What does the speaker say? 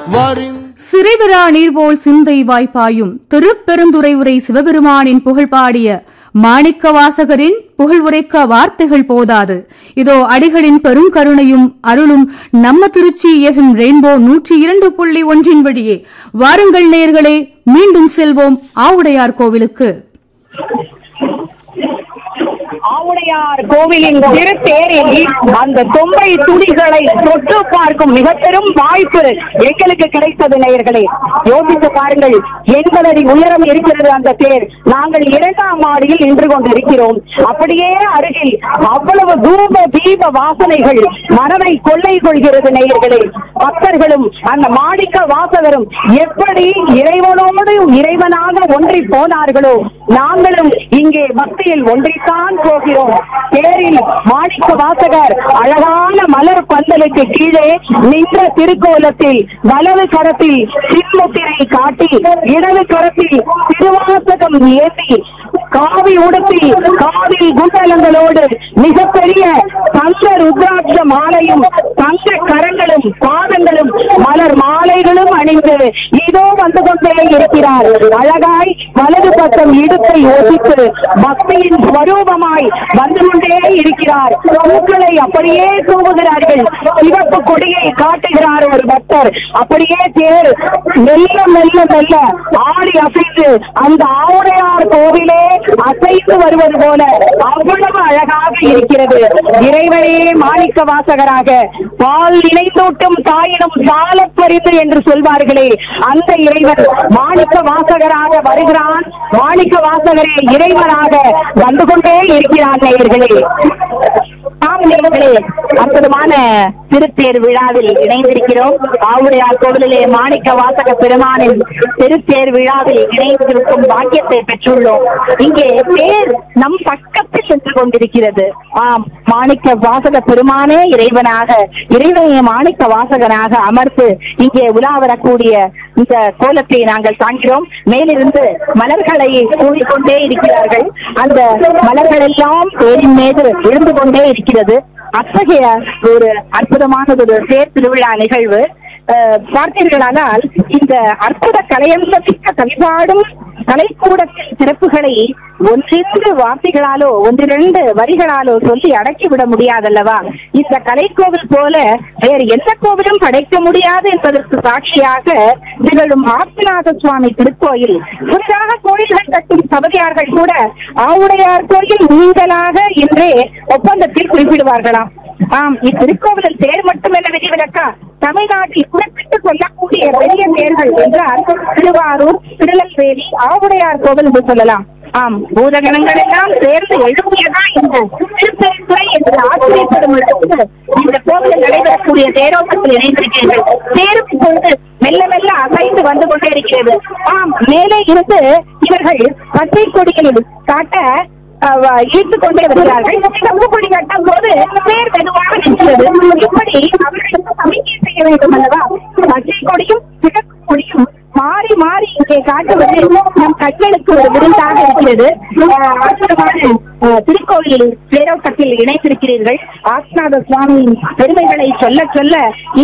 வாரின் சிறைபெறா நீர்போல் சிந்தை வாய்ப்பாயும் திருப்பெருந்துறை உரை சிவபெருமானின் புகழ் பாடிய மாணிக்க வாசகரின் புகழ் உரைக்க வார்த்தைகள் போதாது இதோ அடிகளின் பெருங்கருணையும் அருளும் நம்ம திருச்சி எஃப்எம் ரெயின்போ நூற்றி இரண்டு புள்ளி ஒன்றின் வழியே வாருங்கள் நேர்களே மீண்டும் செல்வோம் ஆவுடையார் கோவிலுக்கு ஆவுடையார் கோவிலின் திருத்தேரில் அந்த தொம்பை துடிகளை தொட்டு பார்க்கும் மிக பெரும் வாய்ப்பு எங்களுக்கு கிடைத்தது நேயர்களே யோசித்து பாருங்கள் எண்பது அடி உயரம் இருக்கிறது அந்த தேர் நாங்கள் இரண்டாம் மாடியில் நின்று கொண்டிருக்கிறோம் அப்படியே அருகில் அவ்வளவு தூப தீப வாசனைகள் மனதை கொள்ளை கொள்கிறது நேயர்களே பக்தர்களும் அந்த மாணிக்க வாசகரும் எப்படி இறைவனோடு இறைவனாக ஒன்றி போனார்களோ நாங்களும் இங்கே பக்தியில் ஒன்றித்தான் போகிறோம் தேரில் மாணிக்க வாசகர் அழகான மலர் பந்தலுக்கு கீழே நின்ற திருக்கோலத்தில் வலது கரத்தில் சின்முத்திரை காட்டி இடது கரத்தில் திருவாசகம் ஏந்தி காவி உடுத்தி காவில் குண்டலங்களோடு மிகப்பெரிய தங்க ருத்ராட்ச மாலையும் தங்க கரங்களும் பாதங்களும் மலர் மாலைகளும் அணிந்து இதோ வந்து கொண்டே இருக்கிறார் அழகாய் வலது பக்கம் இடுப்பை ஒசித்து பக்தியின் ஸ்வரூபமாய் வந்து கொண்டே இருக்கிறார் பூக்களை அப்படியே தூவுகிறார்கள் சிவப்பு கொடியை காட்டுகிறார் ஒரு பக்தர் அப்படியே தேர் மெல்ல மெல்ல மெல்ல ஆடி அசைந்து அந்த ஆவுடையார் கோவிலே அசைந்து வருவது போல அவ்வளவு அழகாக இருக்கிறது இறைவனே மாணிக்க வாசகராக பால் இணைந்தூட்டும் தாயினும் சால பரிந்து என்று சொல்வார்களே அந்த இறைவன் மாணிக்க வாசகராக வருகிறான் மாணிக்க வாசகரே இறைவனாக வந்து கொண்டே இருக்கிறான் நேயர்களே ஆம் நேயர்களே அற்புதமான திருத்தேர் விழாவில் இணைந்திருக்கிறோம் ஆவுடையார் கோவிலிலே மாணிக்க வாசக பெருமானின் திருத்தேர் விழாவில் இணைந்திருக்கும் பாக்கியத்தை பெற்றுள்ளோம் இங்கே தேர் நம் பக்கத்தில் சென்று கொண்டிருக்கிறது ஆம் மாணிக்க வாசக பெருமானே இறைவனாக இறைவனைய மாணிக்க வாசகனாக அமர்ந்து இங்கே உலா வரக்கூடிய இந்த கோலத்தை நாங்கள் காண்கிறோம் மேலிருந்து மலர்களை கூறிக்கொண்டே இருக்கிறார்கள் அந்த மலர்கள் எல்லாம் தேரின் மீது விழுந்து கொண்டே இருக்கிறது அத்தகைய ஒரு அற்புதமானது ஒரு தேர் திருவிழா நிகழ்வு அஹ், பார்த்தீர்களானால் இந்த அற்புத கலையம்சமிக்க கவிபாடும் கலைக்கூடத்தின் சிறப்புகளை ஒன்றிரண்டு வார்த்தைகளாலோ ஒன்றிரண்டு வரிகளாலோ சொல்லி அடக்கிவிட முடியாதல்லவா இந்த கலைக்கோவில் போல வேறு எந்த கோவிலும் படைக்க முடியாது என்பதற்கு சாட்சியாக திகழும் ஆத்மநாத சுவாமி திருக்கோயில் புதிதாக கோயில்கள் கட்டும் சபதியார்கள் கூட ஆவுடையார் கோயில் நீங்களாக என்றே ஒப்பந்தத்தில் குறிப்பிடுவார்களாம் ஆம் இத்திருக்கோவிலில் தேர் மட்டுமல்ல விதிவிலக்கா தமிழ்நாட்டில் குறிப்பிட்டு சொல்லக்கூடிய பெரிய தேர்கள் என்றால் திருவாரூர் திருநெல்வேலி ஆவுடையார் கோவில் என்று சொல்லலாம் ஆம் பூதகணங்கள் எல்லாம் சேர்ந்து எழுப்பியதா இந்த திருப்பெருந்துறை என்று ஆச்சரியப்படும் அளவுக்கு இந்த கோவிலில் நடைபெறக்கூடிய தேரோட்டத்தில் இணைந்திருக்கிறீர்கள் தேரும் இப்பொழுது மெல்ல மெல்ல அசைந்து வந்து கொண்டே இருக்கிறது ஆம் மேலே இருந்து இவர்கள் பச்சை கொடிகளில் காட்ட அவ இழுத்துக் கொண்டே வருகிறார்கள் செம்பு கொடி கட்டும் போது பேர் மெதுவாக நிற்கிறது இப்படி அவர்களுக்கு சமிக்கை செய்ய வேண்டும் அல்லவா பச்சை கொடியும் சிகப்பு கொடியும் மாறி மாறி இங்கே காட்டுவது நம் கண்களுக்கு ஒரு விருந்தாக இருக்கிறது அஹ் அற்புதமான அஹ், திருக்கோவிலில் தேரோட்டத்தில் இணைந்திருக்கிறீர்கள் ஆஸ்நாத சுவாமியின் பெருமைகளை சொல்ல சொல்ல